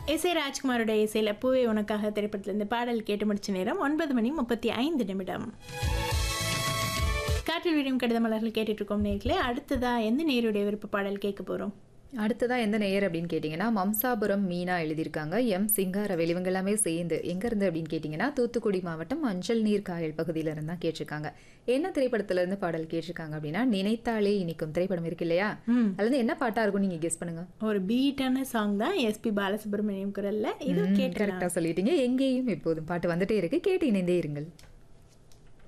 S A ராஜ்குமாரோட இசையில் பூவே உனக்காக திரைப்படத்திலிருந்து பாடல் கேட்டு முடிச்ச நேரம் ஒன்பது மணி முப்பத்தி ஐந்து நிமிடம் காற்றில் விடும் கடித மலர்கள் கேட்டுட்டு இருக்கோம் நேர்களே அடுத்ததா எந்த நேருடைய விருப்ப பாடல் கேட்க போறோம் அடுத்ததா எந்த நேயர் அப்படின்னு கேட்டிங்கன்னா மம்சாபுரம் மீனா எழுதியிருக்காங்க எம் சிங்காரவேல் இவங்க எல்லாமே சேர்ந்து எங்க இருந்து அப்படின்னு கேட்டிங்கன்னா தூத்துக்குடி மாவட்டம் மஞ்சள் நீர் காயல் பகுதியில இருந்து தான் கேட்டிருக்காங்க என்ன திரைப்படத்துல இருந்து பாடல் கேட்டிருக்காங்க அப்படின்னா நினைத்தாலே இனிக்கும் திரைப்படம் இருக்கு இல்லையா ம். அதுல இருந்து என்ன பாட்டா இருக்கும் நீங்க கெஸ் பண்ணுங்க ஒரு பீட்டான சாங் தான் எஸ்பி பாலசுப்ரமணியம் குரல்ல இது கேட்கலாம் கரெக்டா சொல்லிட்டீங்க எங்கேயும் எப்போதும் பாட்டு வந்துட்டே இருக்கு கேட்டு இணைந்தே இருங்கள்